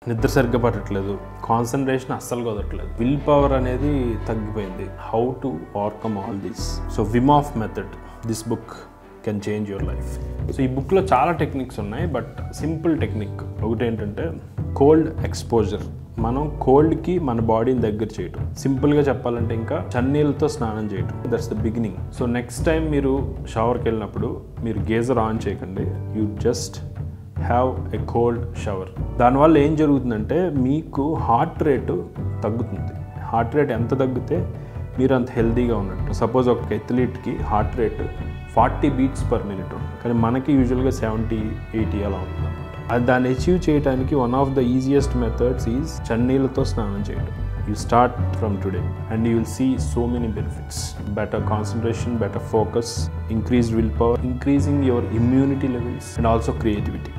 నిద్ర సరిగ్గా పట్టట్లేదు కాన్సన్ట్రేషన్ అస్సలు కుదరట్లేదు విల్ పవర్ అనేది తగ్గిపోయింది how to overcome all this so vim of method this book can change your life so ఈ బుక్లో చాలా టెక్నిక్స్ ఉన్నాయి బట్ సింపుల్ టెక్నిక్ ఒకటి ఏంటంటే కోల్డ్ ఎక్స్పోజర్ మనం కోల్డ్కి మన బాడీని దగ్గర చేయటం సింపుల్గా చెప్పాలంటే ఇంకా చన్నీళ్ళతో స్నానం చేయటం that's the beginning so next time మీరు షవర్కి వెళ్ళినప్పుడు మీరు గేజర్ ఆన్ చేయకండి you just have a cold shower దానివల్ల ఏం జరుగుతుందంటే మీకు హార్ట్ రేటు తగ్గుతుంది హార్ట్ రేట్ ఎంత తగ్గితే మీరు అంత హెల్తీగా ఉన్నట్టు సపోజ్ ఒక ఎథ్లీట్కి heart rate forty beats per minute ఉంటుంది కానీ మనకి యూజువల్గా సెవెంటీ ఎయిటీ అలా ఉంటుంది అది దాన్ని అచీవ్ చేయడానికి one of the easiest methods is చన్నీళ్ళతో స్నానం చేయడం you start from today and you will see so many benefits better concentration better focus increased will power increasing your immunity levels and also creativity